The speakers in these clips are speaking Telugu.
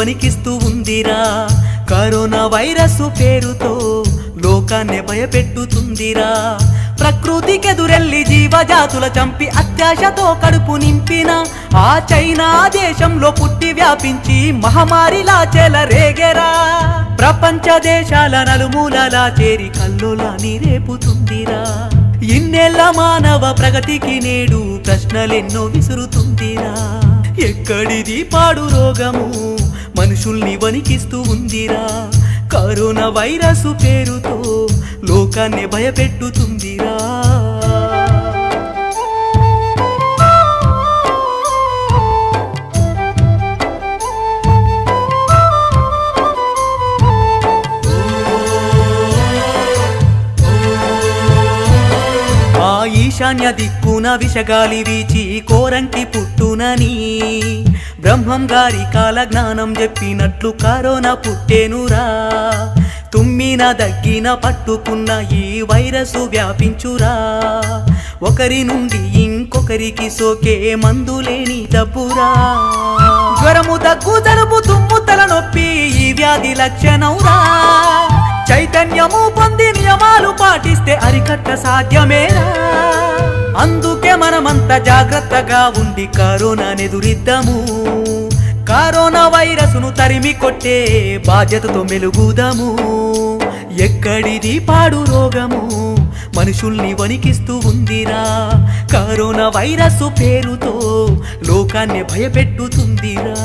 వణికిస్తూ ఉందిరా కరోనా వైరస్ పేరుతో లోకాన్ని భయపెట్టుతుందిరా ప్రకృతికెదురెల్లి జీవజాతుల చంపి అత్యాశతో కడుపు నింపిన ఆ చైనా దేశంలో పుట్టి వ్యాపించి మహమ్మారిలా చెలరేగెరా ప్రపంచ దేశాల నలుమూలలా చేరి కల్లోలాని రేపుతుందిరా ఇన్నేళ్ల మానవ ప్రగతికి నేడు ప్రశ్నలెన్నో విసురుతుందిరా ఎక్కడిది పాడు రోగము మనుషుల్ని వణికిస్తూ ఉందిరా కరోనా వైరస్ పేరుతో లోకాన్ని భయపెట్టుతుందిరా ఆ ఈశాన్య దిక్కున విషగాలి వీచి కోరంటి పుట్టునని బ్రహ్మం గారి కాల జ్ఞానం చెప్పినట్లు కరోనా పుట్టేనురా తుమ్మిన దగ్గిన పట్టుకున్న ఈ వైరస్ వ్యాపించురా ఒకరి నుండి ఇంకొకరికి సోకే మందులేని జబ్బురా జ్వరము దగ్గు జలుబు తుమ్ము తలనొప్పి ఈ వ్యాధి లక్షణంరా చైతన్యము పొంది నియమాలు పాటిస్తే అరికట్ట సాధ్యమేరా అందుకే మనమంతా జాగ్రత్తగా ఉండి కరోనానెదురిద్దాము కరోనా వైరస్ను తరిమి కొట్టే బాధ్యతతో మెలుగుదాము ఎక్కడిది పాడు రోగము మనుషుల్ని వణికిస్తూ ఉందిరా కరోనా వైరస్ పేరుతో లోకాన్ని భయపెట్టుతుందిరా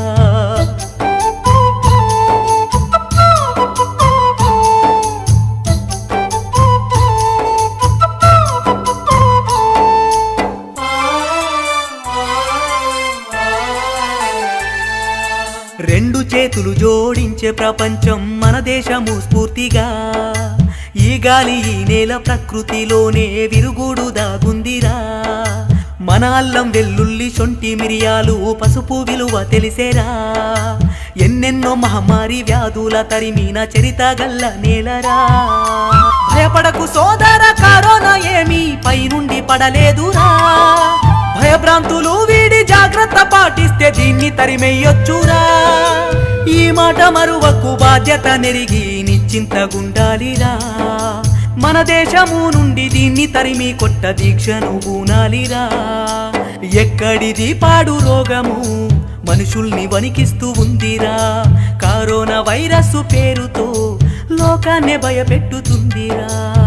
రెండు చేతులు జోడించే ప్రపంచం మన దేశము స్ఫూర్తిగా ఈ గాలి ఈ నేల ప్రకృతిలోనే విరుగుడు దాగుందిరా మన అల్లం వెల్లుల్లి శొంఠి మిరియాలు పసుపు విలువ తెలిసేరా ఎన్నెన్నో మహమ్మారి వ్యాధుల తరిమిన చరిత గల్ల నేలరా భయపడకు సోదర కరోనా ఏమీ పైనుండి పడలేదురా భయభ్రాంతులు వీడి జాగ్రత్త పాటిస్తే దీన్ని తరిమెయ్యొచ్చురా ఈ మాట మరువకు బాధ్యత నెరిగి నిశ్చింతగుండాలిరా మన దేశము నుండి దీన్ని తరిమి కొట్ట దీక్షను బూనాలిరా ఎక్కడిది పాడు రోగము మనుషుల్ని వణికిస్తూ ఉందిరా కరోనా వైరస్ పేరుతో లోకాన్ని భయపెట్టుతుందిరా